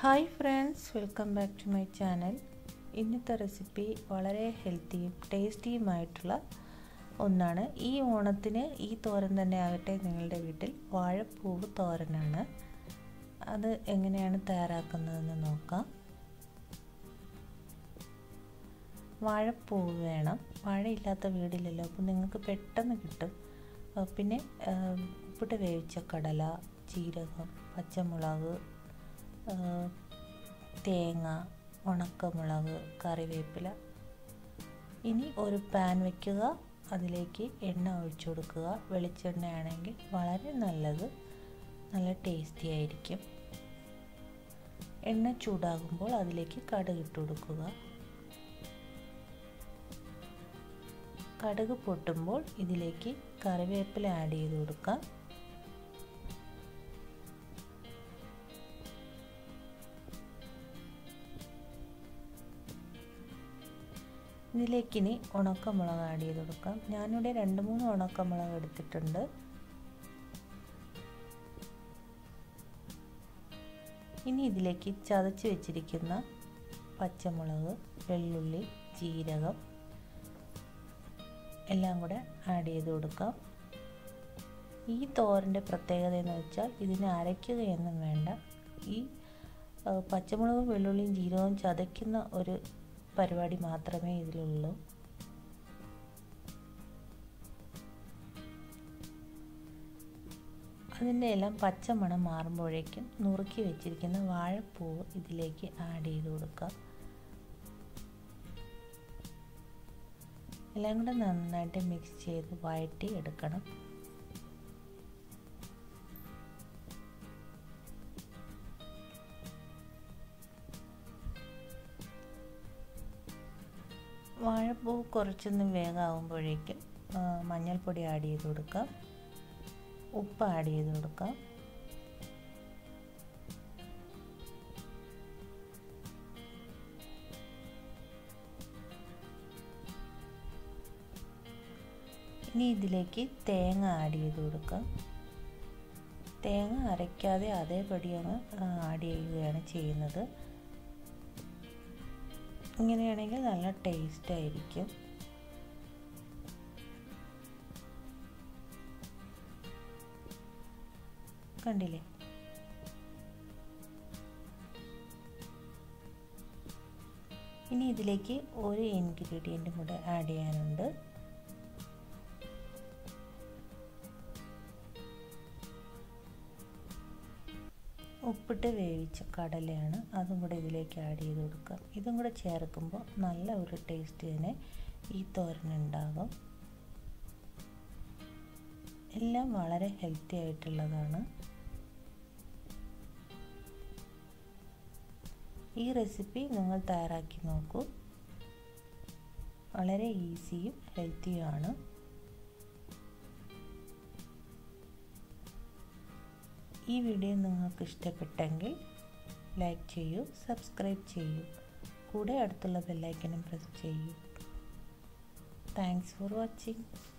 hi friends welcome back to my channel ഇന്നത്തെ recipe വളരെ ഹെൽത്തിയും ടേസ്റ്റിയുമായിട്ടുള്ള ഒന്നാണ് ഈ ഓണത്തിന് ഈ തോരൻ തന്നെ ആകട്ടെ നിങ്ങളുടെ വീട്ടിൽ വാഴപ്പൂവ് തോരനാണ് അത് എങ്ങനെയാണ് തയ്യാറാക്കുന്നതെന്ന് നോക്കാം വാഴപ്പൂവ് വേണം വാഴയില്ലാത്ത വീടില്ലല്ലോ അപ്പോൾ നിങ്ങൾക്ക് പെട്ടെന്ന് കിട്ടും പിന്നെ ഉപ്പിട്ട് വേവിച്ച കടല ജീരകം പച്ചമുളക് തേങ്ങ ഉണക്കമുളക് കറിവേപ്പില ഇനി ഒരു പാൻ വയ്ക്കുക അതിലേക്ക് എണ്ണ ഒഴിച്ചു കൊടുക്കുക വെളിച്ചെണ്ണയാണെങ്കിൽ വളരെ നല്ലത് നല്ല ടേസ്റ്റി ആയിരിക്കും എണ്ണ ചൂടാകുമ്പോൾ അതിലേക്ക് കടുക് ഇട്ട് കൊടുക്കുക കടുക് പൊട്ടുമ്പോൾ ഇതിലേക്ക് കറിവേപ്പില ആഡ് ചെയ്ത് കൊടുക്കാം ഇതിലേക്ക് ഇനി ഉണക്കമുളക് ആഡ് ചെയ്ത് കൊടുക്കാം ഞാനിവിടെ രണ്ട് മൂന്ന് ഉണക്കമുളക് എടുത്തിട്ടുണ്ട് ഇനി ഇതിലേക്ക് ചതച്ച് വെച്ചിരിക്കുന്ന പച്ചമുളക് വെള്ളുള്ളി ജീരകം എല്ലാം കൂടെ ആഡ് ചെയ്ത് കൊടുക്കാം ഈ തോരൻ്റെ പ്രത്യേകത എന്ന് വെച്ചാൽ ഇതിനെ അരയ്ക്കുകയൊന്നും വേണ്ട ഈ പച്ചമുളകും വെള്ളുള്ളിയും ജീരകവും ചതയ്ക്കുന്ന ഒരു പരിപാടി മാത്രമേ ഇതിലുള്ളൂ അതിൻ്റെ എല്ലാം പച്ചമണം മാറുമ്പോഴേക്കും നുറുക്കി വെച്ചിരിക്കുന്ന വാഴപ്പൂവ് ഇതിലേക്ക് ആഡ് ചെയ്ത് കൊടുക്കാം എല്ലാം കൂടെ നന്നായിട്ട് മിക്സ് ചെയ്ത് വഴറ്റി എടുക്കണം വാഴപ്പൂ കുറച്ചൊന്ന് വേഗമാകുമ്പോഴേക്കും മഞ്ഞൾപ്പൊടി ആഡ് ചെയ്ത് കൊടുക്കാം ഉപ്പ് ആഡ് ചെയ്ത് കൊടുക്കാം ഇനി ഇതിലേക്ക് തേങ്ങ ആഡ് ചെയ്ത് കൊടുക്കാം തേങ്ങ അരയ്ക്കാതെ അതേപടി അങ്ങ് ആഡ് ചെയ്യുകയാണ് ചെയ്യുന്നത് ഇങ്ങനെയാണെങ്കിൽ നല്ല ടേസ്റ്റ് ആയിരിക്കും കണ്ടില്ലേ ഇനി ഇതിലേക്ക് ഒരു ഇൻഗ്രീഡിയൻറ്റും കൂടെ ആഡ് ചെയ്യാനുണ്ട് ഉപ്പിട്ട് വേവിച്ച കടലയാണ് അതും കൂടെ ഇതിലേക്ക് ആഡ് ചെയ്ത് കൊടുക്കാം ഇതും കൂടെ ചേർക്കുമ്പോൾ നല്ല ഒരു ടേസ്റ്റ് തന്നെ ഈ തോരനുണ്ടാകും എല്ലാം വളരെ ഹെൽത്തി ആയിട്ടുള്ളതാണ് ഈ റെസിപ്പി നിങ്ങൾ തയ്യാറാക്കി നോക്കൂ വളരെ ഈസിയും ഹെൽത്തിയുമാണ് ഈ വീഡിയോ നിങ്ങൾക്ക് ഇഷ്ടപ്പെട്ടെങ്കിൽ ലൈക്ക് ചെയ്യൂ സബ്സ്ക്രൈബ് ചെയ്യൂ കൂടെ അടുത്തുള്ള ബെല്ലൈക്കനും പ്രസ് ചെയ്യൂ താങ്ക്സ് ഫോർ വാച്ചിങ്